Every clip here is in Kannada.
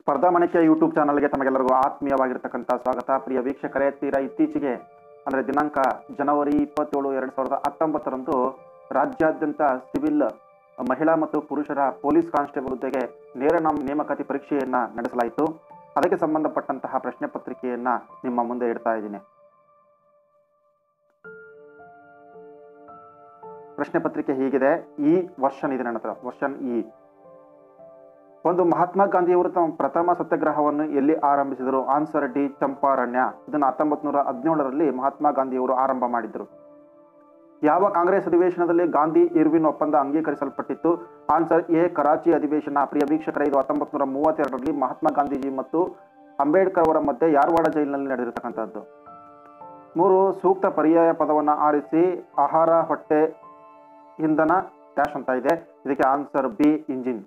ಸ್ಪರ್ಧಾ ಮಣಿಕೆ ಯೂಟ್ಯೂಬ್ ಚಾನಲ್ಗೆ ತಮಗೆಲ್ಲರಿಗೂ ಆತ್ಮೀಯವಾಗಿರ್ತಕ್ಕಂಥ ಸ್ವಾಗತ ಪ್ರಿಯ ವೀಕ್ಷಕರೇ ತೀರಾ ಇತ್ತೀಚೆಗೆ ಅಂದರೆ ದಿನಾಂಕ ಜನವರಿ ಇಪ್ಪತ್ತೇಳು ಎರಡು ಸಾವಿರದ ಹತ್ತೊಂಬತ್ತರಂದು ರಾಜ್ಯಾದ್ಯಂತ ಸಿವಿಲ್ ಮಹಿಳಾ ಮತ್ತು ಪುರುಷರ ಪೊಲೀಸ್ ಕಾನ್ಸ್ಟೇಬಲ್ ಹುದ್ದೆಗೆ ನೇರ ನಾಮ ನೇಮಕಾತಿ ಪರೀಕ್ಷೆಯನ್ನು ನಡೆಸಲಾಯಿತು ಅದಕ್ಕೆ ಸಂಬಂಧಪಟ್ಟಂತಹ ಪ್ರಶ್ನೆ ಪತ್ರಿಕೆಯನ್ನು ನಿಮ್ಮ ಮುಂದೆ ಇಡ್ತಾ ಇದ್ದೀನಿ ಪ್ರಶ್ನೆ ಪತ್ರಿಕೆ ಹೀಗಿದೆ ಈ ವರ್ಷನ್ ಇದೆ ನನ್ನ ಹತ್ರ ವರ್ಷನ್ ಇ ಒಂದು ಮಹಾತ್ಮ ಗಾಂಧಿಯವರು ತಮ್ಮ ಪ್ರಥಮ ಸತ್ಯಾಗ್ರಹವನ್ನು ಎಲ್ಲಿ ಆರಂಭಿಸಿದರು ಆನ್ಸರ್ ಡಿ ಚಂಪಾರಣ್ಯ ಇದನ್ನು ಹತ್ತೊಂಬತ್ತು ನೂರ ಹದಿನೇಳರಲ್ಲಿ ಮಹಾತ್ಮ ಗಾಂಧಿಯವರು ಆರಂಭ ಮಾಡಿದರು ಯಾವ ಕಾಂಗ್ರೆಸ್ ಅಧಿವೇಶನದಲ್ಲಿ ಗಾಂಧಿ ಇರ್ವಿನ್ ಒಪ್ಪಂದ ಅಂಗೀಕರಿಸಲ್ಪಟ್ಟಿತ್ತು ಆನ್ಸರ್ ಎ ಕರಾಚಿ ಅಧಿವೇಶನ ಪ್ರಿಯ ವೀಕ್ಷಕರ ಇದು ಹತ್ತೊಂಬತ್ತು ನೂರ ಮೂವತ್ತೆರಡರಲ್ಲಿ ಮಹಾತ್ಮ ಗಾಂಧೀಜಿ ಮತ್ತು ಅಂಬೇಡ್ಕರ್ ಅವರ ಮಧ್ಯೆ ಯಾರವಾಡ ಜೈಲಿನಲ್ಲಿ ನಡೆದಿರತಕ್ಕಂಥದ್ದು ಮೂರು ಸೂಕ್ತ ಪರ್ಯಾಯ ಪದವನ್ನು ಆರಿಸಿ ಆಹಾರ ಹೊಟ್ಟೆ ಇಂಧನ ಡ್ಯಾಶ್ ಅಂತ ಇದೆ ಇದಕ್ಕೆ ಆನ್ಸರ್ ಬಿ ಇಂಜಿನ್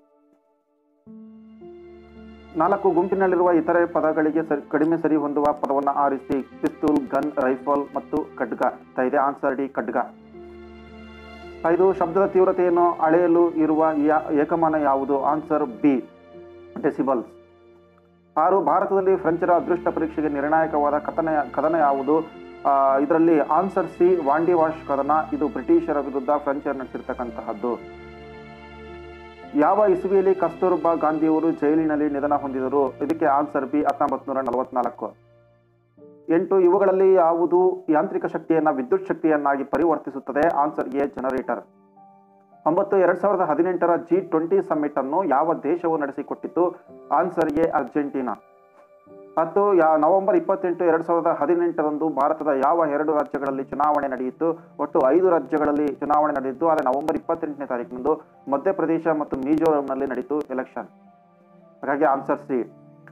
ನಾಲ್ಕು ಗುಂಪಿನಲ್ಲಿರುವ ಇತರೆ ಪದಗಳಿಗೆ ಸರಿ ಕಡಿಮೆ ಸರಿ ಹೊಂದುವ ಪದವನ್ನು ಆರಿಸಿ ಪಿಸ್ತೂಲ್ ಗನ್ ರೈಫಲ್ ಮತ್ತು ಖಡ್ಗ ಅಂತ ಇದೆ ಆನ್ಸರ್ ಡಿ ಖಡ್ಗ ಐದು ಶಬ್ದದ ತೀವ್ರತೆಯನ್ನು ಅಳೆಯಲು ಇರುವ ಯಾ- ಏಕಮಾನ ಯಾವುದು ಆನ್ಸರ್ ಬಿ ಡೆಸಿಬಲ್ಸ್ ಆರು ಭಾರತದಲ್ಲಿ ಫ್ರೆಂಚರ ಅದೃಷ್ಟ ಪರೀಕ್ಷೆಗೆ ನಿರ್ಣಾಯಕವಾದ ಕಥನ ಕದನ ಯಾವುದು ಇದರಲ್ಲಿ ಆನ್ಸರ್ ಸಿ ವಾಂಡಿ ವಾಶ್ ಕದನ ಇದು ಬ್ರಿಟಿಷರ ವಿರುದ್ಧ ಫ್ರೆಂಚರ್ ನಡೆಸಿರ್ತಕ್ಕಂತಹದ್ದು ಯಾವ ಇಸುವಿಯಲ್ಲಿ ಕಸ್ತೂರ್ಬಾ ಗಾಂಧಿಯವರು ಜೈಲಿನಲ್ಲಿ ನಿಧನ ಹೊಂದಿದರು ಇದಕ್ಕೆ ಆನ್ಸರ್ ಬಿ ಹತ್ತೊಂಬತ್ತು ನೂರ ನಲವತ್ನಾಲ್ಕು ಎಂಟು ಇವುಗಳಲ್ಲಿ ಯಾವುದು ಯಾಂತ್ರಿಕ ಶಕ್ತಿಯನ್ನು ವಿದ್ಯುತ್ ಶಕ್ತಿಯನ್ನಾಗಿ ಪರಿವರ್ತಿಸುತ್ತದೆ ಆನ್ಸರ್ ಎ ಜನರೇಟರ್ ಒಂಬತ್ತು ಎರಡ್ ಸಾವಿರದ ಹದಿನೆಂಟರ ಜಿ ಟ್ವೆಂಟಿ ಸಮ್ಮಿಟ್ ಅನ್ನು ಯಾವ ದೇಶವು ನಡೆಸಿಕೊಟ್ಟಿತ್ತು ಆನ್ಸರ್ ಎ ಅರ್ಜೆಂಟೀನಾ ಹತ್ತು ಯಾ ನವೆಂಬರ್ ಇಪ್ಪತ್ತೆಂಟು ಎರಡ್ ಸಾವಿರದ ಹದಿನೆಂಟರಂದು ಭಾರತದ ಯಾವ ಎರಡು ರಾಜ್ಯಗಳಲ್ಲಿ ಚುನಾವಣೆ ನಡೆಯಿತು ಒಟ್ಟು ಐದು ರಾಜ್ಯಗಳಲ್ಲಿ ಚುನಾವಣೆ ನಡೆದಿತ್ತು ಆದರೆ ನವೆಂಬರ್ ಇಪ್ಪತ್ತೆಂಟನೇ ತಾರೀಕಿನಂದು ಮಧ್ಯಪ್ರದೇಶ ಮತ್ತು ಮಿಜೋರಂನಲ್ಲಿ ನಡೀತು ಎಲೆಕ್ಷನ್ ಹಾಗಾಗಿ ಆನ್ಸರ್ ಸಿ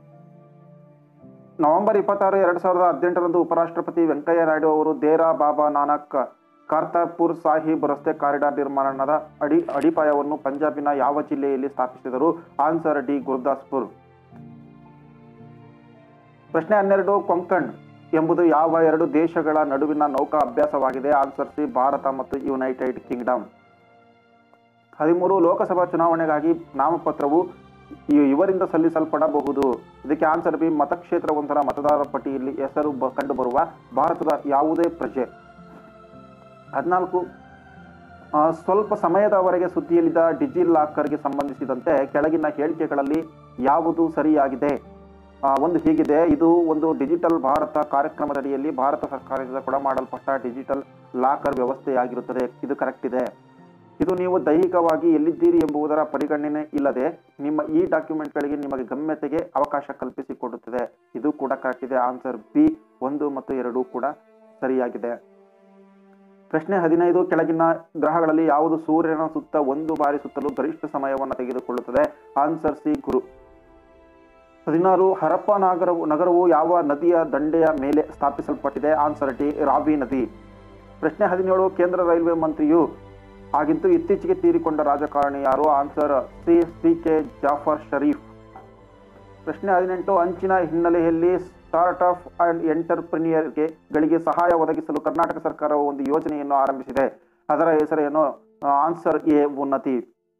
ನವೆಂಬರ್ ಇಪ್ಪತ್ತಾರು ಎರಡ್ ಸಾವಿರದ ಹದಿನೆಂಟರಂದು ಉಪರಾಷ್ಟ್ರಪತಿ ವೆಂಕಯ್ಯ ನಾಯ್ಡು ಅವರು ದೇರಾ ಬಾಬಾ ನಾನಕ್ ಕಾರ್ತಾಪುರ್ ಸಾಹಿಬ್ ರಸ್ತೆ ಕಾರಿಡಾರ್ ನಿರ್ಮಾಣದ ಅಡಿ ಅಡಿಪಾಯವನ್ನು ಪಂಜಾಬಿನ ಯಾವ ಜಿಲ್ಲೆಯಲ್ಲಿ ಸ್ಥಾಪಿಸಿದರು ಆನ್ಸರ್ ಡಿ ಗುರ್ದಾಸ್ಪುರ್ ಪ್ರಶ್ನೆ ಹನ್ನೆರಡು ಕೊಂಕಣ್ ಎಂಬುದು ಯಾವ ಎರಡು ದೇಶಗಳ ನಡುವಿನ ನೌಕಾ ಅಭ್ಯಾಸವಾಗಿದೆ ಆನ್ಸರ್ ಸಿ ಭಾರತ ಮತ್ತು ಯುನೈಟೆಡ್ ಕಿಂಗ್ಡಮ್ ಹದಿಮೂರು ಲೋಕಸಭಾ ಚುನಾವಣೆಗಾಗಿ ನಾಮಪತ್ರವು ಇ- ಇವರಿಂದ ಸಲ್ಲಿಸಲ್ಪಡಬಹುದು ಇದಕ್ಕೆ ಆನ್ಸರ್ ಬಿ ಮತಕ್ಷೇತ್ರವೊಂದರ ಮತದಾರರ ಪಟ್ಟಿಯಲ್ಲಿ ಹೆಸರು ಬ ಕಂಡುಬರುವ ಭಾರತದ ಯಾವುದೇ ಪ್ರಜೆ ಹದಿನಾಲ್ಕು ಆ, ಸ್ವಲ್ಪ ಸಮಯದವರೆಗೆ ಸುದ್ದಿಯಲ್ಲಿದ್ದ ಡಿಜಿ ಲಾಕರ್ಗೆ ಸಂಬಂಧಿಸಿದಂತೆ ಕೆಳಗಿನ ಹೇಳಿಕೆಗಳಲ್ಲಿ ಯಾವುದು ಸರಿಯಾಗಿದೆ ಆ, ಒಂದು ಹೀಗಿದೆ ಇದು ಒಂದು ಡಿಜಿಟಲ್ ಭಾರತ ಕಾರ್ಯಕ್ರಮದಡಿಯಲ್ಲಿ ಭಾರತ ಸರ್ಕಾರದಿಂದ ಕೂಡ ಮಾಡಲ್ಪಟ್ಟ ಡಿಜಿಟಲ್ ಲಾಕರ್ ವ್ಯವಸ್ಥೆಯಾಗಿರುತ್ತದೆ ಇದು ಕರೆಕ್ಟ್ ಇದೆ ಇದು ನೀವು ದೈಹಿಕವಾಗಿ ಎಲ್ಲಿದ್ದೀರಿ ಎಂಬುದರ ಪರಿಗಣನೆ ಇಲ್ಲದೆ ನಿಮ್ಮ ಈ ಡಾಕ್ಯುಮೆಂಟ್ಗಳಿಗೆ ನಿಮಗೆ ಗಮ್ಯತೆಗೆ ಅವಕಾಶ ಕಲ್ಪಿಸಿಕೊಡುತ್ತದೆ ಇದು ಕೂಡ ಕರೆಕ್ಟ್ ಇದೆ ಆನ್ಸರ್ ಬಿ ಒಂದು ಮತ್ತು ಎರಡು ಕೂಡ ಸರಿಯಾಗಿದೆ ಪ್ರಶ್ನೆ ಹದಿನೈದು ಕೆಳಗಿನ ಗ್ರಹಗಳಲ್ಲಿ ಯಾವುದು ಸೂರ್ಯನ ಸುತ್ತ ಒಂದು ಬಾರಿ ಸುತ್ತಲೂ ಗರಿಷ್ಠ ಸಮಯವನ್ನು ತೆಗೆದುಕೊಳ್ಳುತ್ತದೆ ಆನ್ಸರ್ ಸಿ ಗುರು ಹದಿನಾರು ಹರಪ್ಪ ನಗರವು ನಗರವು ಯಾವ ನದಿಯ ದಂಡೆಯ ಮೇಲೆ ಸ್ಥಾಪಿಸಲ್ಪಟ್ಟಿದೆ ಆನ್ಸರ್ ಡಿ ರಾವಿ ನದಿ ಪ್ರಶ್ನೆ ಹದಿನೇಳು ಕೇಂದ್ರ ರೈಲ್ವೆ ಮಂತ್ರಿಯು ಆಗಿದ್ದು ಇತ್ತೀಚೆಗೆ ತೀರಿಕೊಂಡ ರಾಜಕಾರಣಿ ಯಾರು answer C C K Jafar Sharief ಪ್ರಶ್ನೆ ಹದಿನೆಂಟು ಅಂಚಿನ ಹಿನ್ನೆಲೆಯಲ್ಲಿ ಸ್ಟಾರ್ಟ್ ಅಪ್ ಅಂಡ್ ಎಂಟರ್ಪ್ರಿನಿಯರ್ಗೆ ಗಳಿಗೆ ಸಹಾಯ ಒದಗಿಸಲು ಕರ್ನಾಟಕ ಸರ್ಕಾರವು ಒಂದು ಯೋಜನೆಯನ್ನು ಆರಂಭಿಸಿದೆ ಅದರ ಹೆಸರೇನು ಆನ್ಸರ್ ಎ ಉನ್ನತಿ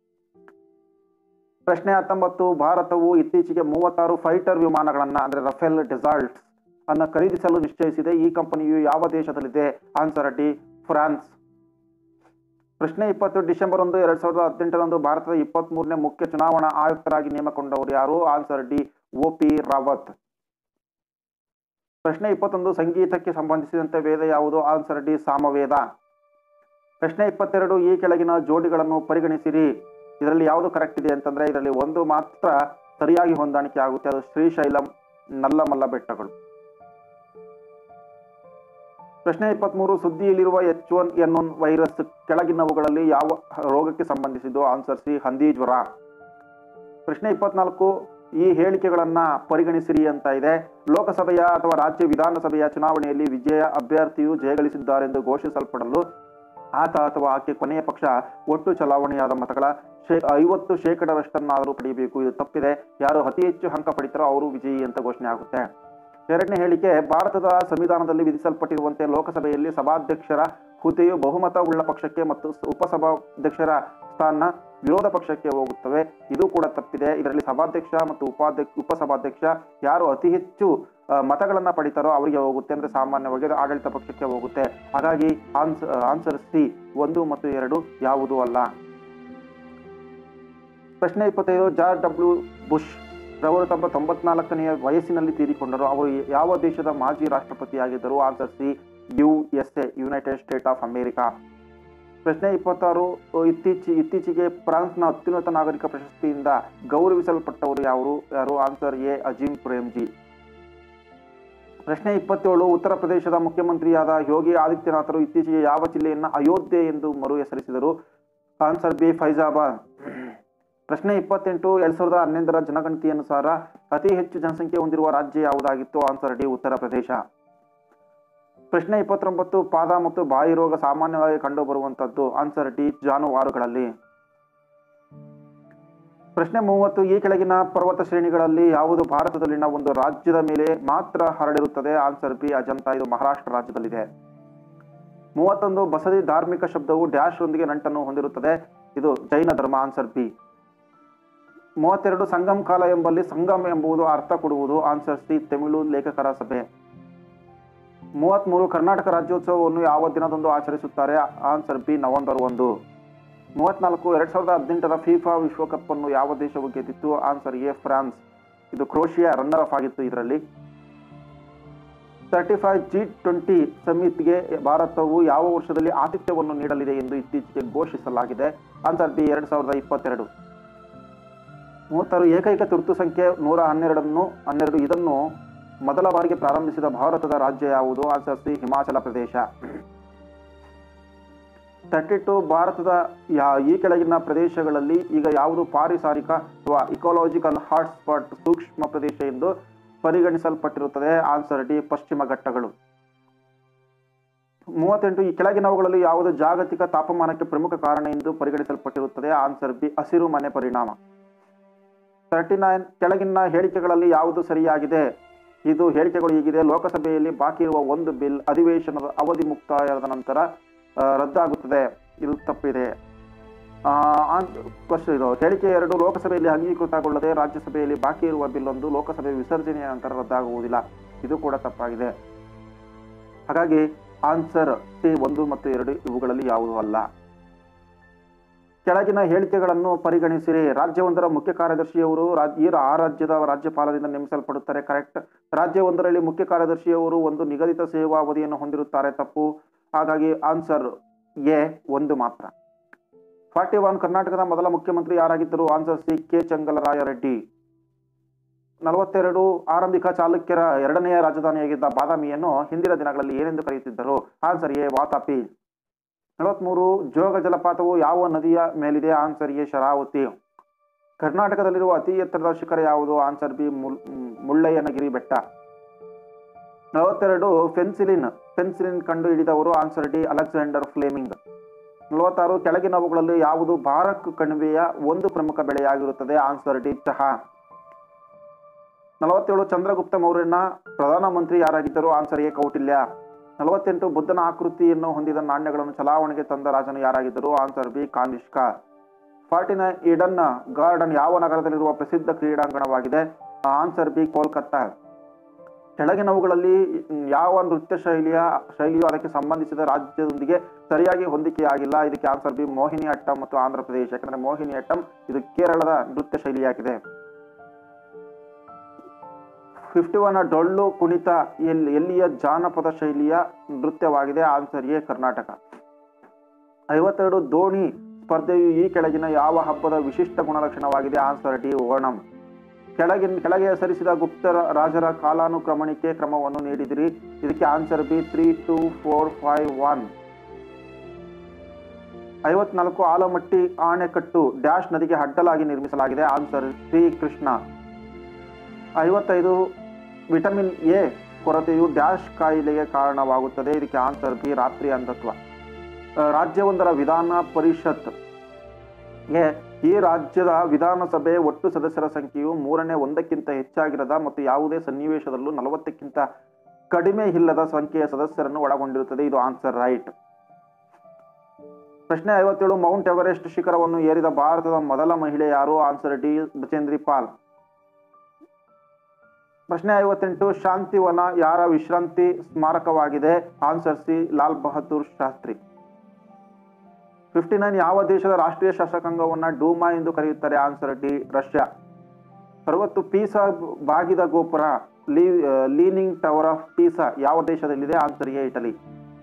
ಪ್ರಶ್ನೆ ಹತ್ತೊಂಬತ್ತು ಭಾರತವು ಇತ್ತೀಚೆಗೆ ಮೂವತ್ತಾರು ಫೈಟರ್ ವಿಮಾನಗಳನ್ನು ಅಂದರೆ ರಫೇಲ್ ಡೆಸಾಲ್ಟ್ ಅನ್ನು ಖರೀದಿಸಲು ನಿಶ್ಚಯಿಸಿದೆ ಈ ಕಂಪನಿಯು ಯಾವ ದೇಶದಲ್ಲಿದೆ ಆನ್ಸರ್ ಡಿ ಫ್ರಾನ್ಸ್ ಪ್ರಶ್ನೆ ಇಪ್ಪತ್ತು ಡಿಸೆಂಬರ್ ಒಂದು ಎರಡ್ ಸಾವಿರದ ಹದಿನೆಂಟರಂದು ಭಾರತದ ಇಪ್ಪತ್ತ್ ಮೂರನೇ ಮುಖ್ಯ ಚುನಾವಣಾ ಆಯುಕ್ತರಾಗಿ ನೇಮಕೊಂಡವರು ಯಾರು answer D O P Rawat ಪ್ರಶ್ನೆ ಇಪ್ಪತ್ತೊಂದು ಸಂಗೀತಕ್ಕೆ ಸಂಬಂಧಿಸಿದಂತೆ ವೇದ ಯಾವುದು ಆನ್ಸರ್ ಡಿ ಸಾಮವೇದ ಪ್ರಶ್ನೆ ಇಪ್ಪತ್ತೆರಡು ಈ ಕೆಳಗಿನ ಜೋಡಿಗಳನ್ನು ಪರಿಗಣಿಸಿರಿ ಇದರಲ್ಲಿ ಯಾವುದು ಕರೆಕ್ಟ್ ಇದೆ ಅಂತಂದ್ರೆ ಇದರಲ್ಲಿ ಒಂದು ಮಾತ್ರ ಸರಿಯಾಗಿ ಹೊಂದಾಣಿಕೆ ಆಗುತ್ತೆ ಅದು ಶ್ರೀಶೈಲಂ ನಲ್ಲಮಲ್ಲ ಬೆಟ್ಟಗಳು ಪ್ರಶ್ನೆ ಇಪ್ಪತ್ಮೂರು ಸುದ್ದಿಯಲ್ಲಿರುವ H one N one virus ಕೆಳಗಿನವುಗಳಲ್ಲಿ ಯಾವ ರೋಗಕ್ಕೆ ಸಂಬಂಧಿಸಿದ್ದು ಆನ್ಸರ್ ಸಿ ಹಂದಿ ಜ್ವರ ಪ್ರಶ್ನೆ ಇಪ್ಪತ್ನಾಲ್ಕು ಈ ಹೇಳಿಕೆಗಳನ್ನ ಪರಿಗಣಿಸಿರಿ ಅಂತ ಇದೆ ಲೋಕಸಭೆಯ ಅಥವಾ ರಾಜ್ಯ ವಿಧಾನಸಭೆಯ ಚುನಾವಣೆಯಲ್ಲಿ ವಿಜಯ ಅಭ್ಯರ್ಥಿಯು ಜಯಗಳಿಸಿದ್ದಾರೆಂದು ಘೋಷಿಸಲ್ಪಡಲು ಆತ ಅಥವಾ ಆಕೆ ಕೊನೆಯ ಪಕ್ಷ ಒಟ್ಟು ಚಲಾವಣೆಯಾದ ಮತಗಳ ಶೇ ಐವತ್ತು ಶೇಕಡರಷ್ಟನ್ನಾದರೂ ಪಡೆಯಬೇಕು ಇದು ತಪ್ಪಿದೆ ಯಾರು ಅತಿ ಹೆಚ್ಚು ಅಂಕ ಪಡಿತಾರೋ ಅವರು ವಿಜಯಿ ಅಂತ ಘೋಷಣೆ ಆಗುತ್ತೆ ಎರಡನೇ ಹೇಳಿಕೆ ಭಾರತದ ಸಂವಿಧಾನದಲ್ಲಿ ವಿಧಿಸಲ್ಪಟ್ಟಿರುವಂತೆ ಲೋಕಸಭೆಯಲ್ಲಿ ಸಭಾಧ್ಯಕ್ಷರ ಹುದ್ದೆಯು ಬಹುಮತ ಉಳ್ಳ ಪಕ್ಷಕ್ಕೆ ಮತ್ತು ಸ- ಉಪಸಭಾಧ್ಯಕ್ಷರ ಸ್ಥಾನ ವಿರೋಧ ಪಕ್ಷಕ್ಕೆ ಹೋಗುತ್ತವೆ ಇದು ಕೂಡ ತಪ್ಪಿದೆ ಇದರಲ್ಲಿ ಸಭಾಧ್ಯಕ್ಷ ಮತ್ತು ಉಪಾಧ್ಯಕ್ಷ ಉಪಸಭಾಧ್ಯಕ್ಷ ಯಾರು ಅತಿ ಹೆಚ್ಚು ಆ, ಮತಗಳನ್ನ ಪಡಿತಾರೋ ಅವರಿಗೆ ಹೋಗುತ್ತೆ ಅಂದ್ರೆ ಸಾಮಾನ್ಯವಾಗಿ ಅದು ಆಡಳಿತ ಪಕ್ಷಕ್ಕೆ ಹೋಗುತ್ತೆ ಹಾಗಾಗಿ ಆನ್ಸ್ ಆನ್ಸರ್ ಸಿ ಒಂದು ಮತ್ತು ಎರಡು ಯಾವುದೂ ಅಲ್ಲ ಪ್ರಶ್ನೆ ಇಪ್ಪತ್ತೈದು ಜಾರ್ಜ್ ಡಬ್ಲ್ಯೂ ಬುಷ್ ರವರು ತಮ್ಮ ತೊಂಬತ್ನಾಲ್ಕನೆಯ ವಯಸ್ಸಿನಲ್ಲಿ ತೀರಿಕೊಂಡರು ಅವರು ಯಾವ ದೇಶದ ಮಾಜಿ ರಾಷ್ಟ್ರಪತಿಯಾಗಿದ್ದರು answer C U S A United State of America ಪ್ರಶ್ನೆ ಇಪ್ಪತ್ತಾರು ಇತ್ತೀಚೆ ಇತ್ತೀಚೆಗೆ ಫ್ರಾನ್ಸ್ನ ಅತ್ಯುನ್ನತ ನಾಗರಿಕ ಪ್ರಶಸ್ತಿಯಿಂದ ಗೌರವಿಸಲ್ಪಟ್ಟವರು ಯಾರು ಯಾರು ಆನ್ಸರ್ ಎ ಅಜೀಂ ಪ್ರೇಮ್ಜಿ ಪ್ರಶ್ನೆ ಇಪ್ಪತ್ತೇಳು ಉತ್ತರ ಪ್ರದೇಶದ ಮುಖ್ಯಮಂತ್ರಿಯಾದ ಯೋಗಿ ಆದಿತ್ಯನಾಥರು ಇತ್ತೀಚೆಗೆ ಯಾವ ಜಿಲ್ಲೆಯನ್ನ ಅಯೋಧ್ಯೆ ಎಂದು ಮರು ಹೆಸರಿಸಿದರು ಆನ್ಸರ್ ಬಿ ಫೈಜಾಬಾದ್ ಪ್ರಶ್ನೆ ಇಪ್ಪತ್ತೆಂಟು ಎರಡ್ ಸಾವಿರದ ಹನ್ನೊಂದರ ಜನಗಣತಿ ಅನುಸಾರ ಅತಿ ಹೆಚ್ಚು ಜನಸಂಖ್ಯೆ ಹೊಂದಿರುವ ರಾಜ್ಯ ಯಾವುದಾಗಿತ್ತು ಆನ್ಸರ್ ಡಿ ಉತ್ತರ ಪ್ರದೇಶ ಪ್ರಶ್ನೆ ಇಪ್ಪತ್ತೊಂಬತ್ತು ಪಾದ ಮತ್ತು ಬಾಯಿ ರೋಗ ಸಾಮಾನ್ಯವಾಗಿ ಕಂಡುಬರುವಂತದ್ದು ಆನ್ಸರ್ ಡಿ ಜಾನುವಾರುಗಳಲ್ಲಿ ಪ್ರಶ್ನೆ ಮೂವತ್ತು ಈ ಕೆಳಗಿನ ಪರ್ವತ ಶ್ರೇಣಿಗಳಲ್ಲಿ ಯಾವುದು ಭಾರತದಲ್ಲಿನ ಒಂದು ರಾಜ್ಯದ ಮೇಲೆ ಮಾತ್ರ ಹರಡಿರುತ್ತದೆ ಆನ್ಸರ್ ಬಿ ಅಜಂತ ಇದು ಮಹಾರಾಷ್ಟ್ರ ರಾಜ್ಯದಲ್ಲಿದೆ ಮೂವತ್ತೊಂದು ಬಸದಿ ಧಾರ್ಮಿಕ ಶಬ್ದವು ಡ್ಯಾಶ್ ರೊಂದಿಗೆ ನಂಟನ್ನು ಹೊಂದಿರುತ್ತದೆ ಇದು ಜೈನ ಧರ್ಮ ಆನ್ಸರ್ ಬಿ ಮೂವತ್ತೆರಡು ಸಂಗಮ್ ಕಾಲ ಎಂಬಲ್ಲಿ ಸಂಗಮ್ ಎಂಬುದು ಅರ್ಥ ಕೊಡುವುದು ಆನ್ಸರ್ ಸಿ ತಮಿಳು ಲೇಖಕರ ಸಭೆ ಮೂವತ್ಮೂರು ಕರ್ನಾಟಕ ರಾಜ್ಯೋತ್ಸವವನ್ನು ಯಾವ ದಿನದಂದು ಆಚರಿಸುತ್ತಾರೆ ಆನ್ಸರ್ ಬಿ ನವೆಂಬರ್ ಒಂದು ಮೂವತ್ನಾಲ್ಕು ಎರಡ್ ಸಾವಿರದ ಹದಿನೆಂಟರ ಫಿಫಾ ವಿಶ್ವಕಪ್ ಅನ್ನು ಯಾವ ದೇಶವು ಗೆದ್ದಿತ್ತು ಆನ್ಸರ್ ಎ ಫ್ರಾನ್ಸ್ ಇದು ಕ್ರೋಷಿಯಾ ರನ್ನರ್ ಅಫ್ ಆಗಿತ್ತು ಇದರಲ್ಲಿ ತರ್ಟಿ ಫೈವ್ ಜಿ ಟ್ವೆಂಟಿ ಸಮಿಟ್ಗೆ ಭಾರತವು ಯಾವ ವರ್ಷದಲ್ಲಿ ಆತಿಥ್ಯವನ್ನು ನೀಡಲಿದೆ ಎಂದು ಇತ್ತೀಚೆಗೆ ಘೋಷಿಸಲಾಗಿದೆ ಆನ್ಸರ್ ಬಿ ಎರಡ್ ಸಾವಿರದ ಇಪ್ಪತ್ತೆರಡು ಮೂವತ್ತಾರು ಏಕೈಕ ತುರ್ತು ಸಂಖ್ಯೆ ನೂರ ಹನ್ನೆರಡನ್ನು ಹನ್ನೆರಡು ಇದನ್ನು ಮೊದಲ ಬಾರಿಗೆ ಪ್ರಾರಂಭಿಸಿದ ಭಾರತದ ರಾಜ್ಯ ಯಾವುದು ಆನ್ಸರ್ ಸಿ ಹಿಮಾಚಲ ಪ್ರದೇಶ ತರ್ಟಿ ಟು ಭಾರತದ ಯಾ- ಈ ಕೆಳಗಿನ ಪ್ರದೇಶಗಳಲ್ಲಿ ಈಗ ಯಾವುದು ಪಾರಿಸಾರಿಕ ಅಥವಾ ಇಕೋಲಾಜಿಕಲ್ ಹಾಟ್ಸ್ಪಾಟ್ ಸೂಕ್ಷ್ಮ ಪ್ರದೇಶ ಎಂದು ಪರಿಗಣಿಸಲ್ಪಟ್ಟಿರುತ್ತದೆ ಆನ್ಸರ್ ಡಿ ಪಶ್ಚಿಮ ಘಟ್ಟಗಳು ಮೂವತ್ತೆಂಟು ಈ ಕೆಳಗಿನವುಗಳಲ್ಲಿ ಯಾವುದು ಜಾಗತಿಕ ತಾಪಮಾನಕ್ಕೆ ಪ್ರಮುಖ ಕಾರಣ ಎಂದು ಪರಿಗಣಿಸಲ್ಪಟ್ಟಿರುತ್ತದೆ ಆನ್ಸರ್ ಬಿ ಹಸಿರು ಮನೆ ಪರಿಣಾಮ ತರ್ಟಿ ನೈನ್ ಕೆಳಗಿನ ಹೇಳಿಕೆಗಳಲ್ಲಿ ಯಾವುದು ಸರಿಯಾಗಿದೆ ಇದು ಹೇಳಿಕೆಗಳು ಹೀಗಿದೆ ಲೋಕಸಭೆಯಲ್ಲಿ ಬಾಕಿ ಇರುವ ಒಂದು ಬಿಲ್ ಅಧಿವೇಶನದ ಅವಧಿ ಮುಕ್ತಾಯದ ನಂತರ ಆ, ರದ್ದಾಗುತ್ತದೆ ಇದು ತಪ್ಪಿದೆ ಆ, ಆನ್- question ಇದು ಹೇಳಿಕೆ ಎರಡು ಲೋಕಸಭೆಯಲ್ಲಿ ಅಂಗೀಕೃತಗೊಳ್ಳದೆ ರಾಜ್ಯಸಭೆಯಲ್ಲಿ ಬಾಕಿ ಇರುವ ಬಿಲ್ ಒಂದು ಲೋಕಸಭೆ ವಿಸರ್ಜನೆಯ ನಂತರ ರದ್ದಾಗುವುದಿಲ್ಲ ಇದು ಕೂಡ ತಪ್ಪಾಗಿದೆ ಹಾಗಾಗಿ ಆನ್ಸರ್ ಸಿ ಒಂದು ಮತ್ತು ಎರಡು ಇವುಗಳಲ್ಲಿ ಯಾವುದೂ ಅಲ್ಲ ಕೆಳಗಿನ ಹೇಳಿಕೆಗಳನ್ನು ಪರಿಗಣಿಸಿರಿ ರಾಜ್ಯವೊಂದರ ಮುಖ್ಯ ಕಾರ್ಯದರ್ಶಿಯವರು ರಾಜ್- ಈ ಆ ರಾಜ್ಯದ ರಾಜ್ಯಪಾಲರಿಂದ ನೇಮಿಸಲ್ಪಡುತ್ತಾರೆ ಕರೆಕ್ಟ್ ರಾಜ್ಯವೊಂದರಲ್ಲಿ ಮುಖ್ಯ ಕಾರ್ಯದರ್ಶಿಯವರು ಒಂದು ನಿಗದಿತ ಸೇವಾ ಅವಧಿಯನ್ನು ಹೊಂದಿರುತ್ತಾರೆ ತಪ್ಪು ಹಾಗಾಗಿ ಆನ್ಸರ್ ಎ ಒಂದು ಮಾತ್ರ ಫಾರ್ಟಿ ಒನ್ ಕರ್ನಾಟಕದ ಮೊದಲ ಮುಖ್ಯಮಂತ್ರಿ ಯಾರಾಗಿದ್ದರು answer C K Changalaraya Reddy ನಲವತ್ತೆರಡು ಆರಂಭಿಕ ಚಾಲುಕ್ಯರ ಎರಡನೆಯ ರಾಜಧಾನಿಯಾಗಿದ್ದ ಬಾದಾಮಿಯನ್ನು ಹಿಂದಿನ ದಿನಗಳಲ್ಲಿ ಏನೆಂದು ಕರೆಯುತ್ತಿದ್ದರು ಆನ್ಸರ್ ಎ ವಾತಾಪಿ ನಲವತ್ಮೂರು ಜೋಗ ಜಲಪಾತವು ಯಾವ ನದಿಯ ಮೇಲಿದೆ ಆನ್ಸರ್ ಎ ಶರಾವತಿ ಕರ್ನಾಟಕದಲ್ಲಿರುವ ಅತಿ ಎತ್ತರದ ಶಿಖರ ಯಾವುದು ಆನ್ಸರ್ ಬಿ ಮುಲ್- ಮುಳ್ಳಯ್ಯನಗಿರಿ ಬೆಟ್ಟ ನಲವತ್ತೆರಡು ಫೆನ್ಸಿಲಿನ್ ಫೆನ್ಸಿಲಿನ್ ಕಂಡು ಹಿಡಿದವರು ಆನ್ಸರ್ ಡಿ ಅಲೆಕ್ಸಾಂಡರ್ ಫ್ಲೇಮಿಂಗ್ ನಲವತ್ತಾರು ಕೆಳಗಿನವುಗಳಲ್ಲಿ ಯಾವುದು ಭಾರಕ್ ಕಣಿವೆಯ ಒಂದು ಪ್ರಮುಖ ಬೆಳೆಯಾಗಿರುತ್ತದೆ ಆನ್ಸರ್ ಡಿ ಚಹಾ ನಲವತ್ತೇಳು ಚಂದ್ರಗುಪ್ತ ಮೌರ್ಯನ ಪ್ರಧಾನಮಂತ್ರಿ ಯಾರಾಗಿದ್ದರು ಆನ್ಸರ್ ಎ ಕೌಟಿಲ್ಯ ನಲವತ್ತೆಂಟು ಬುದ್ಧನ ಆಕೃತಿಯನ್ನು ಹೊಂದಿದ ನಾಣ್ಯಗಳನ್ನು ಚಲಾವಣೆಗೆ ತಂದ ರಾಜನು ಯಾರಾಗಿದ್ದರು answer B Kanishka forty nine Eden Garden ಯಾವ ನಗರದಲ್ಲಿರುವ ಪ್ರಸಿದ್ಧ ಕ್ರೀಡಾಂಗಣವಾಗಿದೆ ಆನ್ಸರ್ ಬಿ ಕೋಲ್ಕತ್ತಾ ಕೆಳಗಿನವುಗಳಲ್ಲಿ ಮ್, ಯಾವ ನೃತ್ಯ ಶೈಲಿಯ ಶೈಲಿಯು ಅದಕ್ಕೆ ಸಂಬಂಧಿಸಿದ ರಾಜ್ಯದೊಂದಿಗೆ ಸರಿಯಾಗಿ ಹೊಂದಿಕೆಯಾಗಿಲ್ಲ ಇದಕ್ಕೆ ಆನ್ಸರ್ ಬಿ ಮೋಹಿನಿ ಅಟ್ಟಂ ಮತ್ತು ಆಂಧ್ರ ಪ್ರದೇಶ ಯಾಕಂದ್ರೆ ಮೋಹಿನಿ ಅಟ್ಟಂ ಇದು ಕೇರಳದ ನೃತ್ಯ ಶೈಲಿಯಾಗಿದೆ ಫಿಫ್ಟಿ ಒನ್ ಡೊಳ್ಳು ಕುಣಿತ ಎಲ್ಲಿ ಎಲ್ಲಿಯ ಜಾನಪದ ಶೈಲಿಯ ನೃತ್ಯವಾಗಿದೆ ಆನ್ಸರ್ ಎ ಕರ್ನಾಟಕ ಐವತ್ತೆರಡು ದೋಣಿ ಸ್ಪರ್ಧೆಯು ಈ ಕೆಳಗಿನ ಯಾವ ಹಬ್ಬದ ವಿಶಿಷ್ಟ ಗುಣಲಕ್ಷಣವಾಗಿದೆ ಆನ್ಸರ್ ಡಿ ಓಣಂ ಕೆಳಗಿನ ಕೆಳಗೆ ಹೆಸರಿಸಿದ ಗುಪ್ತರ ರಾಜರ ಕಾಲಾನುಕ್ರಮಣಿಕೆ ಕ್ರಮವನ್ನು ನೀಡಿದಿರಿ ಇದಕ್ಕೆ answer B three two four five one ಐವತ್ನಾಲ್ಕು ಆಲಮಟ್ಟಿ ಆಣೆಕಟ್ಟು ಡ್ಯಾಶ್ ನದಿಗೆ ಅಡ್ಡಲಾಗಿ ನಿರ್ಮಿಸಲಾಗಿದೆ ಆನ್ಸರ್ ಶ್ರೀ ಕೃಷ್ಣ ಐವತ್ತೈದು ವಿಟಮಿನ್ ಎ ಕೊರತೆಯು ಡ್ಯಾಶ್ ಕಾಯಿಲೆಗೆ ಕಾರಣವಾಗುತ್ತದೆ ಇದಕ್ಕೆ ಆನ್ಸರ್ ಬಿ ರಾತ್ರಿ ಅಂಧತ್ವ ಆ, ರಾಜ್ಯವೊಂದರ ವಿಧಾನ ಪರಿಷತ್ ಗೆ ಈ ರಾಜ್ಯದ ವಿಧಾನಸಭೆ ಒಟ್ಟು ಸದಸ್ಯರ ಸಂಖ್ಯೆಯು ಮೂರನೇ ಒಂದಕ್ಕಿಂತ ಹೆಚ್ಚಾಗಿರದ ಮತ್ತು ಯಾವುದೇ ಸನ್ನಿವೇಶದಲ್ಲೂ ನಲವತ್ತಕ್ಕಿಂತ ಕಡಿಮೆ ಇಲ್ಲದ ಸಂಖ್ಯೆಯ ಸದಸ್ಯರನ್ನು ಒಳಗೊಂಡಿರುತ್ತದೆ ಇದು ಆನ್ಸರ್ ರೈಟ್ ಪ್ರಶ್ನೆ ಐವತ್ತೇಳು ಮೌಂಟ್ ಎವರೆಸ್ಟ್ ಶಿಖರವನ್ನು ಏರಿದ ಭಾರತದ ಮೊದಲ ಮಹಿಳೆ ಯಾರು ಆನ್ಸರ್ ಡಿ ಬಚೇಂದ್ರಿ ಪಾಲ್ ಪ್ರಶ್ನೆ ಐವತ್ತೆಂಟು ಶಾಂತಿವನ ಯಾರ ವಿಶ್ರಾಂತಿ ಸ್ಮಾರಕವಾಗಿದೆ answer C Lal Bahadur Shastri fifty nine ಯಾವ ದೇಶದ ರಾಷ್ಟ್ರೀಯ ಶಾಸಕಾಂಗವನ್ನ ಡೂಮಾ ಎಂದು ಕರೆಯುತ್ತಾರೆ ಆನ್ಸರ್ ಡಿ ರಷ್ಯಾ ಅರವತ್ತು ಪೀಸಾ ಬಾಗಿದ ಗೋಪುರ ಲೀ ಲೀನಿಂಗ್ ಟವರ್ ಆಫ್ ಪೀಸಾ ಯಾವ ದೇಶದಲ್ಲಿದೆ ಆನ್ಸರ್ ಎ ಇಟಲಿ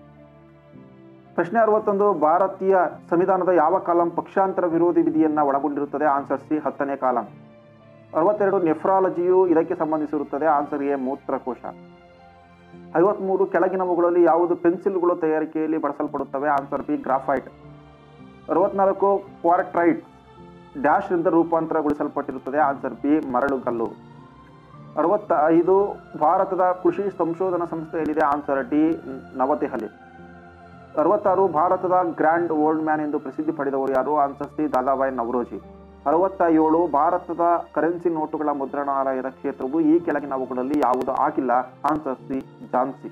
ಪ್ರಶ್ನೆ ಅರವತ್ತೊಂದು ಭಾರತೀಯ ಸಂವಿಧಾನದ ಯಾವ ಕಾಲಂ ಪಕ್ಷಾಂತರ ವಿರೋಧಿ ವಿಧಿಯನ್ನ ಒಳಗೊಂಡಿರುತ್ತದೆ ಆನ್ಸರ್ ಸಿ ಹತ್ತನೇ ಕಾಲಂ ಅರವತ್ತೆರಡು ನೆಫ್ರಾಲಜಿಯು ಇದಕ್ಕೆ ಸಂಬಂಧಿಸಿರುತ್ತದೆ ಆನ್ಸರ್ ಎ ಮೂತ್ರಕೋಶ ಐವತ್ಮೂರು ಕೆಳಗಿನವುಗಳಲ್ಲಿ ಯಾವುದು ಪೆನ್ಸಿಲ್ಗಳು ತಯಾರಿಕೆಯಲ್ಲಿ ಬಳಸಲ್ಪಡುತ್ತವೆ ಆನ್ಸರ್ ಬಿ ಗ್ರಾಫೈಟ್ ಅರವತ್ನಾಲ್ಕು ಕ್ವಾರ್ಟ್ರೈಟ್ ಡ್ಯಾಶ್ ರಿಂದ ರೂಪಾಂತರಗೊಳಿಸಲ್ಪಟ್ಟಿರುತ್ತದೆ ಆನ್ಸರ್ ಬಿ ಮರಳುಗಲ್ಲು ಅರವತ್ತ ಐದು ಭಾರತದ ಕೃಷಿ ಸಂಶೋಧನಾ ಸಂಸ್ಥೆಯಲ್ಲಿದೆ ಆನ್ಸರ್ ಡಿ ನವದೆಹಲಿ ಅರವತ್ತಾರು ಭಾರತದ ಗ್ರ್ಯಾಂಡ್ ಓಲ್ಡ್ ಮ್ಯಾನ್ ಎಂದು ಪ್ರಸಿದ್ಧಿ ಪಡೆದವರು ಯಾರು ಆನ್ಸರ್ ಸಿ ದಾದಾಬಾಯಿ ನವರೋಜಿ ಅರವತ್ತ ಏಳು ಭಾರತದ ಕರೆನ್ಸಿ ನೋಟುಗಳ ಮುದ್ರಣಾಲಯದ ಕ್ಷೇತ್ರವು ಈ ಕೆಳಗಿನವುಗಳಲ್ಲಿ ಯಾವುದು ಆಗಿಲ್ಲ ಆನ್ಸರ್ ಸಿ ಝಾನ್ಸಿ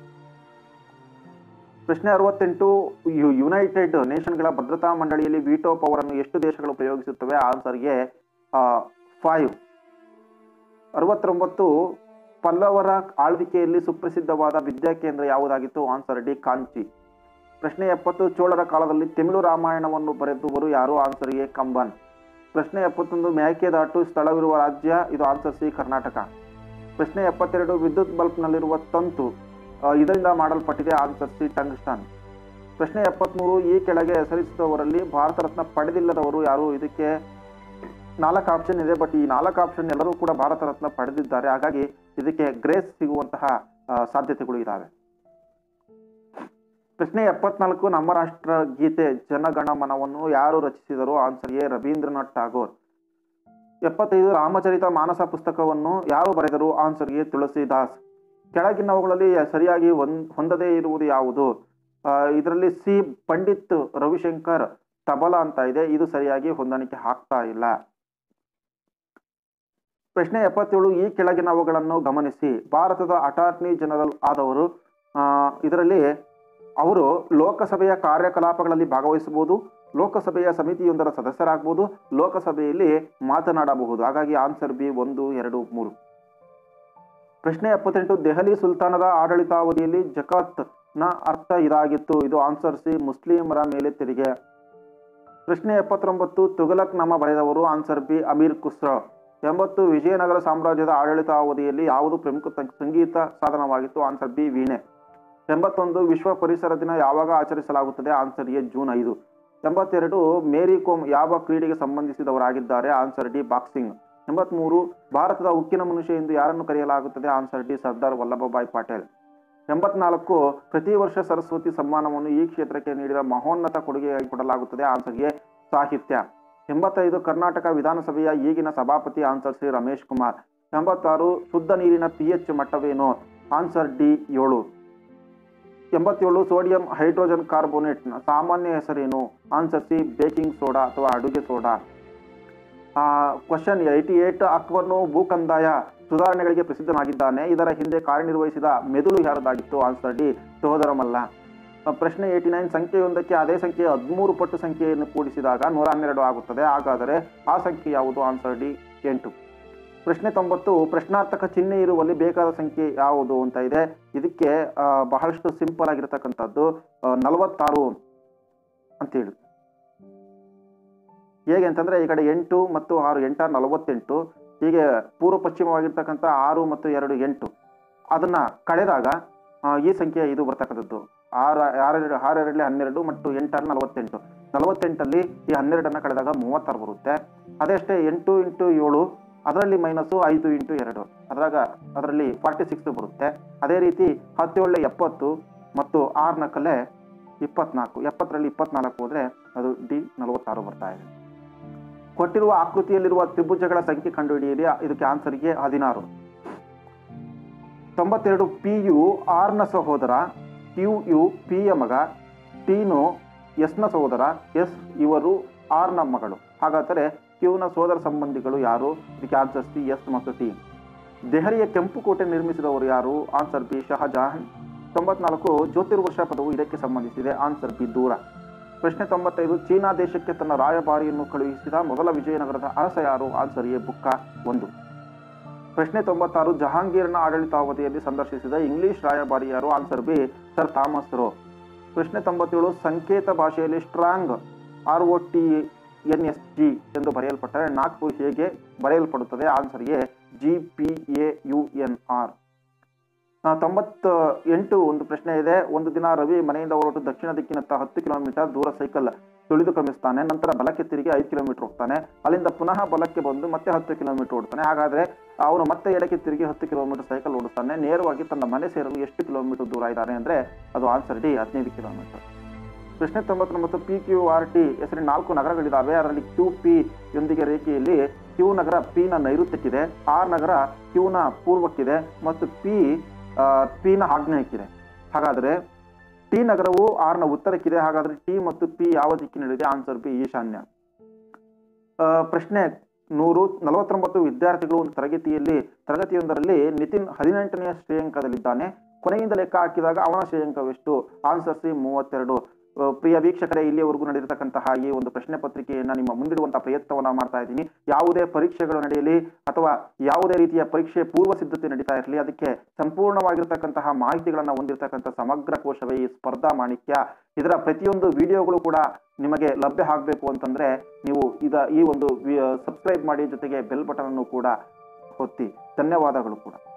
ಪ್ರಶ್ನೆ ಅರವತ್ತೆಂಟು ಯು- ಯುನೈಟೆಡ್ ನೇಷನ್ಗಳ ಭದ್ರತಾ ಮಂಡಳಿಯಲ್ಲಿ ವಿಟೋ ಪವರ್ ಅನ್ನು ಎಷ್ಟು ದೇಶಗಳು ಉಪಯೋಗಿಸುತ್ತವೆ ಆನ್ಸರ್ಗೆ ಫೈವ್ ಅರವತ್ತೊಂಬತ್ತು ಪಲ್ಲವರ ಆಳ್ವಿಕೆಯಲ್ಲಿ ಸುಪ್ರಸಿದ್ಧವಾದ ವಿದ್ಯಾಕೇಂದ್ರ ಯಾವುದಾಗಿತ್ತು ಆನ್ಸರ್ ಡಿ ಕಾಂಚಿ ಪ್ರಶ್ನೆ ಎಪ್ಪತ್ತು ಚೋಳರ ಕಾಲದಲ್ಲಿ ತಮಿಳು ರಾಮಾಯಣವನ್ನು ಬರೆದವರು ಯಾರು ಆನ್ಸರ್ ಎ ಕಂಬನ್ ಪ್ರಶ್ನೆ ಎಪ್ಪತ್ತೊಂದು ಮೇಕೆದಾಟು ಸ್ಥಳವಿರುವ ರಾಜ್ಯ ಇದು ಆನ್ಸರ್ ಸಿ ಕರ್ನಾಟಕ ಪ್ರಶ್ನೆ ಎಪ್ಪತ್ತೆರಡು ವಿದ್ಯುತ್ ಬಲ್ಬ್ನಲ್ಲಿರುವ ತಂತು ಆ, ಇದರಿಂದ ಮಾಡಲ್ಪಟ್ಟಿದೆ ಆನ್ಸರ್ ಸಿ ಟಂಗ್ಸ್ಟನ್ ಪ್ರಶ್ನೆ ಎಪ್ಪತ್ಮೂರು ಈ ಕೆಳಗೆ ಹೆಸರಿಸಿದವರಲ್ಲಿ ಭಾರತ ರತ್ನ ಪಡೆದಿಲ್ಲದವರು ಯಾರು ಇದಕ್ಕೆ ನಾಲ್ಕು ಆಪ್ಷನ್ ಇದೆ ಬಟ್ ಈ ನಾಲ್ಕು ಆಪ್ಷನ್ ಎಲ್ಲರೂ ಕೂಡ ಭಾರತ ರತ್ನ ಪಡೆದಿದ್ದಾರೆ ಹಾಗಾಗಿ ಇದಕ್ಕೆ ಗ್ರೇಸ್ ಸಿಗುವಂತಹ ಆ, ಸಾಧ್ಯತೆಗಳು ಇದ್ದಾವೆ ಪ್ರಶ್ನೆ ಎಪ್ಪತ್ನಾಲ್ಕು ನಮ್ಮ ರಾಷ್ಟ್ರ ಗೀತೆ ಜನಗಣಮನವನ್ನು ಯಾರು ರಚಿಸಿದರು ಆನ್ಸರ್ ಎ ರವೀಂದ್ರನಾಥ್ ಟಾಗೋರ್ ಎಪ್ಪತ್ತೈದು ರಾಮಚರಿತ ಮಾನಸ ಪುಸ್ತಕವನ್ನು ಯಾರು ಬರೆದರು ಆನ್ಸರ್ ಎ ತುಳಸಿದಾಸ್ ಕೆಳಗಿನವುಗಳಲ್ಲಿ ಸರಿಯಾಗಿ ಹೊಂದ್ ಹೊಂದದೇ ಇರುವುದು ಯಾವುದು ಇದರಲ್ಲಿ ಸಿ ಪಂಡಿತ್ ರವಿಶಂಕರ್ ತಬಲಾ ಅಂತ ಇದೆ ಇದು ಸರಿಯಾಗಿ ಹೊಂದಾಣಿಕೆ ಆಗ್ತಾ ಇಲ್ಲ ಪ್ರಶ್ನೆ ಎಪ್ಪತ್ತೇಳು ಈ ಕೆಳಗಿನವುಗಳನ್ನು ಗಮನಿಸಿ ಭಾರತದ ಅಟಾರ್ನಿ ಜನರಲ್ ಆದವರು ಆ, ಇದರಲ್ಲಿ ಅವರು ಲೋಕಸಭೆಯ ಕಾರ್ಯಕಲಾಪಗಳಲ್ಲಿ ಭಾಗವಹಿಸಬಹುದು ಲೋಕಸಭೆಯ ಸಮಿತಿಯೊಂದರ ಸದಸ್ಯರಾಗಬಹುದು ಲೋಕಸಭೆಯಲ್ಲಿ ಮಾತನಾಡಬಹುದು ಹಾಗಾಗಿ ಆನ್ಸರ್ ಬಿ ಒಂದು ಎರಡು ಮೂರು ಪ್ರಶ್ನೆ ಎಪ್ಪತ್ತೆಂಟು ದೆಹಲಿ ಸುಲ್ತಾನರ ಆಡಳಿತಾವಧಿಯಲ್ಲಿ ಜಕಾತ್ ನ ಅರ್ಥ ಇದಾಗಿತ್ತು ಇದು ಆನ್ಸರ್ ಸಿ ಮುಸ್ಲಿಮರ ಮೇಲೆ ತೆರಿಗೆ ಪ್ರಶ್ನೆ ಎಪ್ಪತ್ತೊಂಬತ್ತು ತುಗಲಕ್ ನಾಮ ಬರೆದವರು ಆನ್ಸರ್ ಬಿ ಅಮೀರ್ ಖುಸ್ರೋ ಎಂಬತ್ತು ವಿಜಯನಗರ ಸಾಮ್ರಾಜ್ಯದ ಆಡಳಿತಾವಧಿಯಲ್ಲಿ ಯಾವುದು ಪ್ರಮುಖ ತ- ಸಂಗೀತ ಸಾಧನವಾಗಿತ್ತು ಆನ್ಸರ್ ಬಿ ವೀಣೆ ಎಂಬತ್ತೊಂದು ವಿಶ್ವ ಪರಿಸರ ದಿನ ಯಾವಾಗ ಆಚರಿಸಲಾಗುತ್ತದೆ ಆನ್ಸರ್ ಎ ಜೂನ್ ಐದು ಎಂಬತ್ತೆರಡು ಮೇರಿ ಕೋಮ್ ಯಾವ ಕ್ರೀಡೆಗೆ ಸಂಬಂಧಿಸಿದವರಾಗಿದ್ದಾರೆ ಆನ್ಸರ್ ಡಿ ಬಾಕ್ಸಿಂಗ್ ಎಂಬತ್ಮೂರು ಭಾರತದ ಉಕ್ಕಿನ ಮನುಷ್ಯ ಎಂದು ಯಾರನ್ನು ಕರೆಯಲಾಗುತ್ತದೆ ಆನ್ಸರ್ ಡಿ ಸರ್ದಾರ್ ವಲ್ಲಭಭಾಯ್ ಪಟೇಲ್ ಎಂಬತ್ನಾಲ್ಕು ಪ್ರತಿ ವರ್ಷ ಸರಸ್ವತಿ ಸಮ್ಮಾನವನ್ನು ಈ ಕ್ಷೇತ್ರಕ್ಕೆ ನೀಡಿದ ಮಹೋನ್ನತ ಕೊಡುಗೆಯಾಗಿ ಕೊಡಲಾಗುತ್ತದೆ ಆನ್ಸರ್ ಎ ಸಾಹಿತ್ಯ ಎಂಬತ್ತೈದು ಕರ್ನಾಟಕ ವಿಧಾನಸಭೆಯ ಈಗಿನ ಸಭಾಪತಿ ಆನ್ಸರ್ ಸಿ ರಮೇಶ್ ಕುಮಾರ್ ಎಂಬತ್ತಾರು ಶುದ್ಧ ನೀರಿನ ಪಿ ಎಚ್ ಮಟ್ಟವೇನು ಆನ್ಸರ್ ಡಿ ಏಳು ಎಂಬತ್ತೇಳು ಸೋಡಿಯಂ ಹೈಡ್ರೋಜನ್ ಕಾರ್ಬೋನೇಟ್ನ ಸಾಮಾನ್ಯ ಹೆಸರೇನು ಆನ್ಸರ್ ಸಿ ಬೇಕಿಂಗ್ ಸೋಡಾ ಅಥವಾ ಅಡುಗೆ ಸೋಡಾ ಕ್ವಶನ್ ಏಯ್ಟಿ ಏಟ್ ಅಕ್ಬರ್ನು ಭೂಕಂದಾಯ ಸುಧಾರಣೆಗಳಿಗೆ ಪ್ರಸಿದ್ಧನಾಗಿದ್ದಾನೆ ಇದರ ಹಿಂದೆ ಕಾರ್ಯನಿರ್ವಹಿಸಿದ ಮೆದುಳು ಯಾರದಾಗಿತ್ತು ಆನ್ಸರ್ ಡಿ ಸಹೋದರ ಮಲ್ಲ ಆ, ಪ್ರಶ್ನೆ ಏಯ್ಟಿ ನೈನ್ ಸಂಖ್ಯೆಯೊಂದಕ್ಕೆ ಅದೇ ಸಂಖ್ಯೆ ಹದಿಮೂರು ಪಟ್ಟು ಸಂಖ್ಯೆಯನ್ನು ಕೂಡಿಸಿದಾಗ ನೂರ ಹನ್ನೆರಡು ಆಗುತ್ತದೆ ಹಾಗಾದರೆ ಆ ಸಂಖ್ಯೆ ಯಾವುದು ಆನ್ಸರ್ ಡಿ ಎಂಟು ಪ್ರಶ್ನೆ ತೊಂಬತ್ತು ಪ್ರಶ್ನಾರ್ಥಕ ಚಿಹ್ನೆ ಇರುವಲ್ಲಿ ಬೇಕಾದ ಸಂಖ್ಯೆ ಯಾವುದು ಅಂತ ಇದೆ ಇದಕ್ಕೆ ಆ, ಬಹಳಷ್ಟು ಸಿಂಪಲ್ ಆಗಿರತಕ್ಕಂಥದ್ದು ನಲವತ್ತಾರು ಅಂತೇಳಿ ಹೇಗೆ ಅಂತಂದ್ರೆ ಈ ಕಡೆ ಎಂಟು ಮತ್ತು ಆರು ಎಂಟ ನಲವತ್ತೆಂಟು ಹೀಗೆ ಪೂರ್ವ ಪಶ್ಚಿಮವಾಗಿರ್ತಕ್ಕಂಥ ಆರು ಮತ್ತು ಎರಡು ಎಂಟು ಅದನ್ನ ಕಳೆದಾಗ ಆ, ಈ ಸಂಖ್ಯೆ ಇದು ಬರ್ತಕ್ಕಂಥದ್ದು ಆರು ಆರೆರಡು ಆರೆರಡಲಿ ಹನ್ನೆರಡು ಮತ್ತು ಎಂಟರಲ್ಲಿ ನಲವತ್ತೆಂಟು ನಲವತ್ತೆಂಟಲ್ಲಿ ಈ ಹನ್ನೆರಡನ್ನು ಕಳೆದಾಗ ಮೂವತ್ತಾರು ಬರುತ್ತೆ ಅದಷ್ಟೇ ಎಂಟು ಇಂಟು ಏಳು ಅದರಲ್ಲಿ ಮೈನಸ್ಸು ಐದು ಇಂಟು ಎರಡು ಅದ್ರಾಗ ಅದರಲ್ಲಿ ಫಾರ್ಟಿ ಸಿಕ್ಸ್ ಬರುತ್ತೆ ಅದೇ ರೀತಿ ಹತ್ತೇಳಲೆ ಎಪ್ಪತ್ತು ಮತ್ತು ಆರು ನಕ್ಕಲೆ ಇಪ್ಪತ್ನಾಲ್ಕು ಎಪ್ಪತ್ತರಲ್ಲಿ ಇಪ್ಪತ್ನಾಲ್ಕು ಹೋದರೆ ಅದು ಡಿ ನಲವತ್ತಾರು ಬರ್ತಾ ಇದೆ ಕೊಟ್ಟಿರುವ ಆಕೃತಿಯಲ್ಲಿರುವ ತ್ರಿಭುಜಗಳ ಸಂಖ್ಯೆ ಕಂಡುಹಿಡಿಯಿರಿ ಇದಕ್ಕೆ ಆನ್ಸರ್ಗೆ ಹದಿನಾರು ತೊಂಬತ್ತೆರಡು ಪಿ ಯು ಆರ್ನ ಸಹೋದರ ಕ್ಯೂ ಯು ಪಿ ಯ ಮಗ ಟೀನು ಎಸ್ನ ಸಹೋದರ ಎಸ್ ಇವರು ಆರ್ನ ಮಗಳು ಹಾಗಾದರೆ ಕ್ಯೂನ ಸೋದರ ಸಂಬಂಧಿಗಳು ಯಾರು ಇದಕ್ಕೆ ಆನ್ಸರ್ ಸಿ ಎಸ್ ಮತ್ತು ಟಿ ದೆಹಲಿಯ ಕೆಂಪು ಕೋಟೆ ನಿರ್ಮಿಸಿದವರು ಯಾರು ಆನ್ಸರ್ ಬಿ ಶಹಜಹಾನ್ ತೊಂಬತ್ನಾಲ್ಕು ಜ್ಯೋತಿರ್ವರ್ಷ ಪದವು ಇದಕ್ಕೆ ಸಂಬಂಧಿಸಿದೆ ಆನ್ಸರ್ ಬಿ ದೂರ ಪ್ರಶ್ನೆ ತೊಂಬತ್ತೈದು ಚೀನಾ ದೇಶಕ್ಕೆ ತನ್ನ ರಾಯಭಾರಿಯನ್ನು ಕಳುಹಿಸಿದ ಮೊದಲ ವಿಜಯನಗರದ ಅರಸ ಯಾರು ಆನ್ಸರ್ ಎ ಬುಕ್ಕ ಒಂದು ಪ್ರಶ್ನೆ ತೊಂಬತ್ತಾರು ಜಹಾಂಗೀರ್ನ ಆಡಳಿತಾವಧಿಯಲ್ಲಿ ಸಂದರ್ಶಿಸಿದ ಇಂಗ್ಲಿಷ್ ರಾಯಭಾರಿ ಯಾರು answer B sir Thomas Roe ಪ್ರಶ್ನೆ ತೊಂಬತ್ತೇಳು ಸಂಕೇತ ಭಾಷೆಯಲ್ಲಿ strong R O T N S G ಎಂದು ಬರೆಯಲ್ಪಟ್ಟರೆ ನಾಲ್ಕು ಹೇಗೆ ಬರೆಯಲ್ಪಡುತ್ತದೆ answer A G P A U N R ತೊಂಬತ್ತ ಎಂಟು ಒಂದು ಪ್ರಶ್ನೆ ಇದೆ ಒಂದು ದಿನ ರವಿ ಮನೆಯಿಂದ ಹೊರಟು ದಕ್ಷಿಣ ದಿಕ್ಕಿನತ್ತ ಹತ್ತು ಕಿಲೋಮೀಟರ್ ದೂರ ಸೈಕಲ್ ತುಳಿದು ಕ್ರಮಿಸ್ತಾನೆ ನಂತರ ಬಲಕ್ಕೆ ತಿರುಗಿ ಐದು ಕಿಲೋಮೀಟರ್ ಹೋಗ್ತಾನೆ ಅಲ್ಲಿಂದ ಪುನಃ ಬಲಕ್ಕೆ ಬಂದು ಮತ್ತೆ ಹತ್ತು ಕಿಲೋಮೀಟರ್ ಓಡ್ತಾನೆ ಹಾಗಾದ್ರೆ ಅವನು ಮತ್ತೆ ಎಡಕ್ಕೆ ತಿರುಗಿ ಹತ್ತು ಕಿಲೋಮೀಟರ್ ಸೈಕಲ್ ಓಡಿಸ್ತಾನೆ ನೇರವಾಗಿ ತನ್ನ ಮನೆ ಸೇರಲು ಎಷ್ಟು ಕಿಲೋಮೀಟರ್ ದೂರ ಇದ್ದಾನೆ ಅಂದ್ರೆ ಅದು ಆನ್ಸರ್ ಡಿ ಹದಿನೈದು ಕಿಲೋಮೀಟರ್ ಪ್ರಶ್ನೆ ತೊಂಬತ್ತೊಂಬತ್ತು ಪಿ ಕ್ಯೂ ಆರ್ ಟಿ ಹೆಸರಿನ ನಾಲ್ಕು ನಗರಗಳಿದ್ದಾವೆ ಅದರಲ್ಲಿ ಕ್ಯೂ ಪಿ ಯೊಂದಿಗೆ ರೇಖೆಯಲ್ಲಿ ಕ್ಯೂ ನಗರ ಪಿ ನ ನೈಋತ್ಯಕ್ಕಿದೆ ಆರ್ ನಗರ ಕ್ಯೂ ನ ಪೂರ್ವಕ್ಕಿದೆ ಮತ್ತು ಪಿ ಪಿ ನ ಆಗ್ನೇಯಕ್ಕಿದೆ ಹಾಗಾದ್ರೆ ಟಿ ನಗರವು ಆರ್ ನ ಉತ್ತರಕ್ಕಿದೆ ಹಾಗಾದ್ರೆ ಟಿ ಮತ್ತು ಪಿ ಯಾವ ದಿಕ್ಕಿನಲ್ಲಿದೆ ಆನ್ಸರ್ ಬಿ ಈಶಾನ್ಯ ಆ, ಪ್ರಶ್ನೆ ನೂರು ನಲವತ್ತೊಂಬತ್ತು ವಿದ್ಯಾರ್ಥಿಗಳು ಒಂದು ತರಗತಿಯಲ್ಲಿ ತರಗತಿಯೊಂದರಲ್ಲಿ ನಿತಿನ್ ಹದಿನೆಂಟನೆಯ ಶ್ರೇಯಾಂಕದಲ್ಲಿದ್ದಾನೆ ಕೊನೆಯಿಂದ ಲೆಕ್ಕ ಹಾಕಿದಾಗ ಅವನ ಶ್ರೇಯಾಂಕವೆಷ್ಟು ಆನ್ಸರ್ ಸಿ ಮೂವತ್ತೆರಡು ಆ, ಪ್ರಿಯ ವೀಕ್ಷಕರೇ ಇಲ್ಲಿಯವರೆಗೂ ನಡೆದಿರತಕ್ಕಂತಹ ಈ ಒಂದು ಪ್ರಶ್ನೆ ಪತ್ರಿಕೆಯನ್ನು ನಿಮ್ಮ ಮುಂದಿಡುವಂತಹ ಪ್ರಯತ್ನವನ್ನು ಮಾಡ್ತಾ ಇದ್ದೀನಿ ಯಾವುದೇ ಪರೀಕ್ಷೆಗಳು ನಡೆಯಲಿ ಅಥವಾ ಯಾವುದೇ ರೀತಿಯ ಪರೀಕ್ಷೆ ಪೂರ್ವ ಸಿದ್ಧತೆ ನಡೀತಾ ಇರಲಿ ಅದಕ್ಕೆ ಸಂಪೂರ್ಣವಾಗಿರ್ತಕ್ಕಂತಹ ಮಾಹಿತಿಗಳನ್ನು ಹೊಂದಿರತಕ್ಕಂಥ ಸಮಗ್ರ ಕೋಶವೇ ಈ ಸ್ಪರ್ಧಾ ಮಾಣಿಕ್ಯ ಇದರ ಪ್ರತಿಯೊಂದು ವಿಡಿಯೋಗಳು ಕೂಡ ನಿಮಗೆ ಲಭ್ಯ ಆಗಬೇಕು ಅಂತಂದ್ರೆ ನೀವು ಇದ ಈ ಒಂದು ಸಬ್ಸ್ಕ್ರೈಬ್ ಮಾಡಿ ಜೊತೆಗೆ ಬೆಲ್ ಬಟನ್ ಅನ್ನು ಕೂಡ ಒತ್ತಿ ಧನ್ಯವಾದಗಳು ಕೂಡ